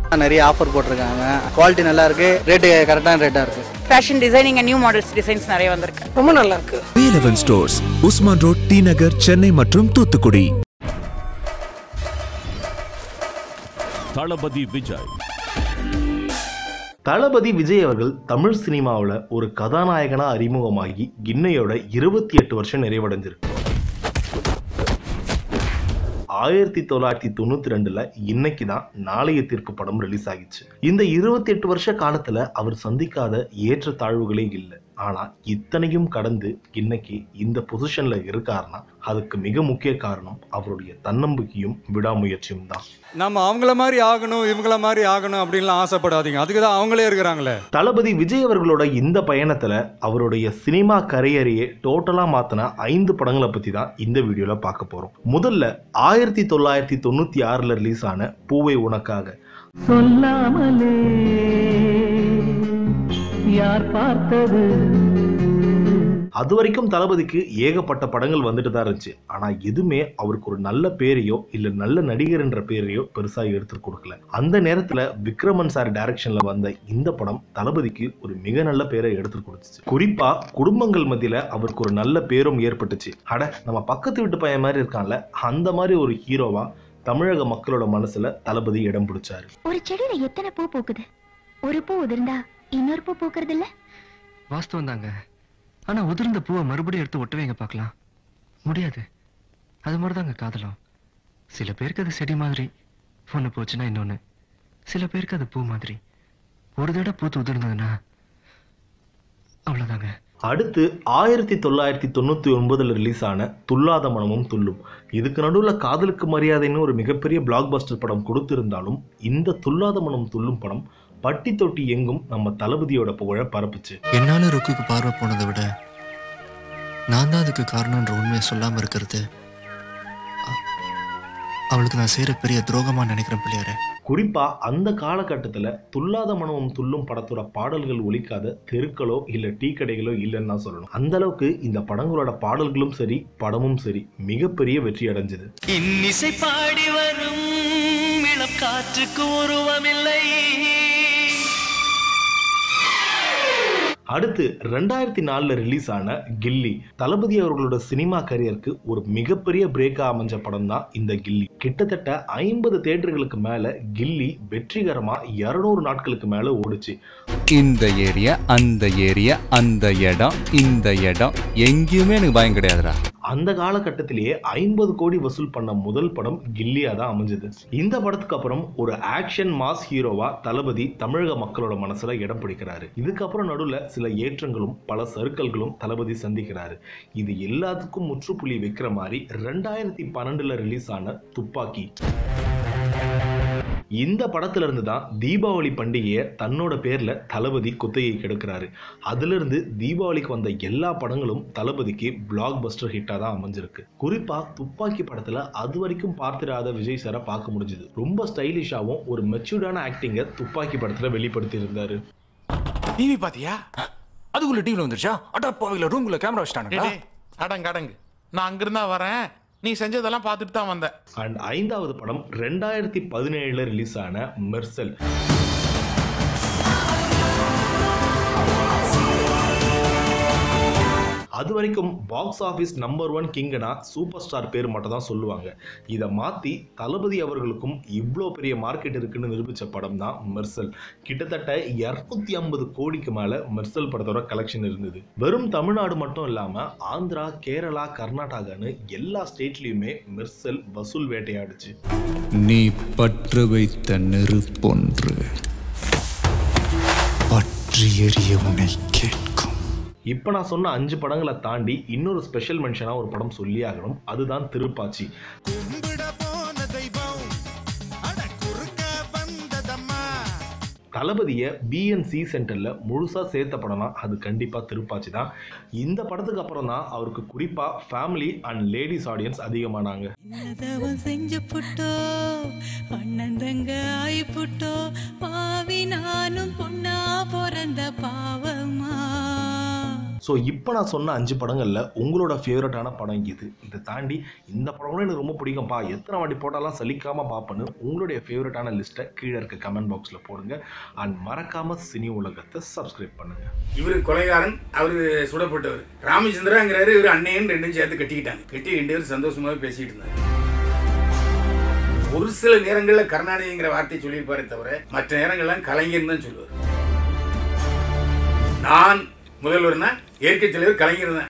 நிறைய ஆஃபர் போட்டிருக்காங்க குவாலிட்டி நல்லா இருக்கு ரேட்டு கரெக்டான ரேட்டாக இருக்கு fashion designing new models designs நிறைய வந்திருக்கு ரொம்ப நல்லா இருக்கு Velavan stores Usman road T Nagar Chennai மற்றும் தூத்துக்குடி தளபதி விஜய் தளபதி விஜய் அவர்கள் தமிழ் சினிமாவில் ஒரு கதாநாயகனா அறிமுகமாகி இன்னையோட இருபத்தி எட்டு வருஷம் நிறைவடைஞ்சிருக்கு ஆயிரத்தி தொள்ளாயிரத்தி தொண்ணூத்தி ரெண்டுல இன்னைக்கு தான் நாளைய தீர்ப்பு படம் ரிலீஸ் ஆகிச்சு இந்த இருபத்தி எட்டு வருஷ காலத்துல அவர் சந்திக்காத ஏற்ற தாழ்வுகளே இல்லை ஆனா இத்தனையும் கடந்து இன்னைக்கு இந்த பொசிஷன்ல இருக்காருன்னா அதுக்கு மிக முக்கிய காரணம் அவருடைய தன்னம்பிக்கையும் விடாமுயற்சியும் தான் நம்ம அவங்கள மாதிரி ஆகணும் இவங்கள மாதிரி ஆகணும் அப்படின்லாம் ஆசைப்படாதீங்க அதுக்கு தான் அவங்களே இருக்கிறாங்களே தளபதி விஜய் அவர்களோட இந்த பயணத்துல அவருடைய சினிமா கரியரையே டோட்டலா மாத்தின ஐந்து படங்களை பத்தி தான் இந்த வீடியோல பார்க்க போறோம் முதல்ல ஆயிரத்தி தொள்ளாயிரத்தி தொண்ணூத்தி ஆறுல ரிலீஸ் ஆன பூவை உனக்காக சொல்லாமலே யார் பார்த்தது அது வரைக்கும் தளபதிக்கு ஏகப்பட்ட படங்கள் வந்துட்டு தான் இருந்துச்சு ஆனா எதுவுமே அவருக்கு ஒரு நல்ல பேரையோ இல்ல நல்ல நடிகர் என்ற பேரையோ பெருசா எடுத்து கொடுக்கல அந்த நேரத்துல விக்ரமன் சார் டைரக்ஷன்ல வந்த இந்த படம் தளபதிக்கு ஒரு மிக நல்ல பேரை எடுத்து கொடுத்துச்சு குறிப்பா குடும்பங்கள் மத்தியில அவருக்கு ஒரு நல்ல பேரும் ஏற்பட்டுச்சு அட நம்ம பக்கத்து வீட்டு பையன் மாதிரி இருக்கான்ல அந்த மாதிரி ஒரு ஹீரோவா தமிழக மக்களோட மனசுல தளபதி இடம் பிடிச்சாரு ஒரு செடியில எத்தனை பூ பூக்குது ஒரு பூ உதிர்ந்தா இன்னொரு பூ பூக்கறது இல்ல வாஸ்தவம் தாங்க ஆனா உதிர்ந்த பூவை மறுபடியும் எடுத்து ஒட்டுவீங்க பார்க்கலாம் முடியாது அது மாதிரி தாங்க காதலம் சில பேருக்கு அது செடி மாதிரி ஒன்று போச்சுன்னா இன்னொன்று சில பேருக்கு அது பூ மாதிரி ஒரு தடவை பூத்து உதிர்ந்ததுன்னா அவ்வளோதாங்க அடுத்து ஆயிரத்தி தொள்ளாயிரத்தி தொண்ணூத்தி ஒன்பதுல ரிலீஸ் ஆன துல்லாத மனமும் துள்ளும் இதுக்கு நடுவுல காதலுக்கு மரியாதைன்னு ஒரு மிகப்பெரிய பிளாக் பஸ்டர் படம் கொடுத்திருந்தாலும் இந்த துல்லாத மனம் துள்ளும் படம் பட்டி தொட்டி எங்கும் நம்ம தளபதியோட புகழ பரப்புச்சு என்னால ருக்குக்கு பார்வை போனதை விட நான் தான் அதுக்கு காரணம்ன்ற உண்மையை சொல்லாம இருக்கிறது அ- அவளுக்கு நான் செய்யற பெரிய துரோகமா நினைக்கிறேன் பிள்ளையாரே குறிப்பா அந்த காலகட்டத்துல துல்லாத மனமும் துள்ளும் படத்தோட பாடல்கள் ஒலிக்காத தெருக்களோ இல்ல டீ கடைகளோ இல்லைன்னு தான் சொல்லணும் அந்த அளவுக்கு இந்த படங்களோட பாடல்களும் சரி படமும் சரி மிகப்பெரிய வெற்றி அடைஞ்சது இன்னிசை பாடி வரும் இளம் காற்றுக்கு உருவமில்லை அடுத்து ரெண்டாயிரத்தி நாலுல ரிலீஸ் ஆன கில்லி தளபதி அவர்களோட சினிமா கரியருக்கு ஒரு மிகப்பெரிய பிரேக்கா அமைஞ்ச படம் தான் இந்த கில்லி கிட்டத்தட்ட ஐம்பது தேட்டர்களுக்கு மேல கில்லி வெற்றிகரமா இருநூறு நாட்களுக்கு மேல ஓடுச்சு இந்த ஏரியா அந்த ஏரியா அந்த இடம் இந்த இடம் எங்கேயுமே எனக்கு பயம் கிடையாதுடா அந்த காலகட்டத்திலேயே ஐம்பது கோடி வசூல் பண்ண முதல் படம் கில்லியா தான் அமைஞ்சது இந்த படத்துக்கு அப்புறம் ஒரு ஆக்ஷன் மாஸ் ஹீரோவா தளபதி தமிழக மக்களோட மனசுல இடம் பிடிக்கிறாரு இதுக்கப்புறம் நடுவுல சில ஏற்றங்களும் பல சறுக்கல்களும் தளபதி சந்திக்கிறாரு இது எல்லாத்துக்கும் முற்றுப்புள்ளி வைக்கிற மாதிரி ரெண்டாயிரத்தி பன்னெண்டுல ரிலீஸ் ஆன துப்பாக்கி இந்த படத்துல இருந்து தான் தீபாவளி பண்டிகையை தன்னோட பேர்ல தளபதி குத்தகை கெடுக்கிறாரு அதுல இருந்து தீபாவளிக்கு வந்த எல்லா படங்களும் தளபதிக்கு பிளாக் பஸ்டர் ஹிட்டா தான் அமைஞ்சிருக்கு குறிப்பா துப்பாக்கி படத்துல அது வரைக்கும் பார்த்திராத விஜய் சாரை பார்க்க முடிஞ்சது ரொம்ப ஸ்டைலிஷாவும் ஒரு மெச்சூர்டான ஆக்டிங்கை துப்பாக்கி படத்துல வெளிப்படுத்தி இருந்தாரு டிவி பாத்தியா அதுக்குள்ள டிவில வந்துருச்சா அடா போவில ரூம்குள்ள கேமரா வச்சிட்டானுங்களா அடங்கு அடங்கு நான் அங்கிருந்தா வரேன் நீ செஞ்சதெல்லாம் பார்த்துட்டு தான் வந்தேன் அண்ட் ஐந்தாவது படம் ரெண்டாயிரத்தி பதினேழுல ரிலீஸ் ஆன மெர்சல் அது வரைக்கும் பாக்ஸ் ஆஃபீஸ் நம்பர் ஒன் கிங்கனா சூப்பர் ஸ்டார் பேர் மட்டும் தான் சொல்லுவாங்க இதை மாற்றி தளபதி அவர்களுக்கும் இவ்வளோ பெரிய மார்க்கெட் இருக்குன்னு நிரூபித்த படம் தான் மெர்சல் கிட்டத்தட்ட இரநூத்தி ஐம்பது கோடிக்கு மேலே மெர்சல் படத்தோட கலெக்ஷன் இருந்தது வெறும் தமிழ்நாடு மட்டும் இல்லாமல் ஆந்திரா கேரளா கர்நாடகான்னு எல்லா ஸ்டேட்லேயுமே மெர்சல் வசூல் வேட்டையாடுச்சு நீ பற்று வைத்த நெருப்பொன்று பற்றி எறிய உன்னை கேட்கும் இப்போ நான் சொன்ன அஞ்சு படங்களை தாண்டி இன்னொரு ஸ்பெஷல் மென்ஷனாக ஒரு படம் சொல்லி ஆகணும் அதுதான் திருப்பாச்சி தளபதியை பிஎன்சி சென்டரில் முழுசாக சேர்த்த படம்னா அது கண்டிப்பாக திருப்பாச்சி தான் இந்த படத்துக்கு அப்புறம் தான் அவருக்கு குறிப்பாக ஃபேமிலி அண்ட் லேடிஸ் ஆடியன்ஸ் அதிகமானாங்க என்னதவன் செஞ்சு புட்டோ அண்ணன் தங்க ஆயி புட்டோ பாவி நானும் பொண்ணா பிறந்த பாவமா ஸோ இப்போ நான் சொன்ன அஞ்சு படங்களில் உங்களோட ஃபேவரட்டான படம் இது இதை தாண்டி இந்த படம் கூட எனக்கு ரொம்ப பிடிக்கும்ப்பா எத்தனை வாட்டி போட்டாலும் சலிக்காமல் பார்ப்பேன்னு உங்களுடைய ஃபேவரட்டான லிஸ்ட்டை கீழே இருக்க கமெண்ட் பாக்ஸில் போடுங்க அண்ட் மறக்காமல் சினி உலகத்தை சப்ஸ்கிரைப் பண்ணுங்கள் இவர் கொலைகாரன் அவரு சுடப்பட்டவர் ராமச்சந்திராங்கிறாரு இவர் அண்ணையன் ரெண்டும் சேர்த்து கட்டிக்கிட்டாங்க கட்டி ரெண்டு பேரும் சந்தோஷமாவே பேசிட்டு இருந்தாங்க ஒரு சில நேரங்களில் கருணாநிதிங்கிற வார்த்தை சொல்லியிருப்பாரே தவிர மற்ற நேரங்கள்லாம் கலைஞர் தான் சொல்லுவார் நான் முதல்வர்னா இயற்கை தலைவர் கலைஞர் தான்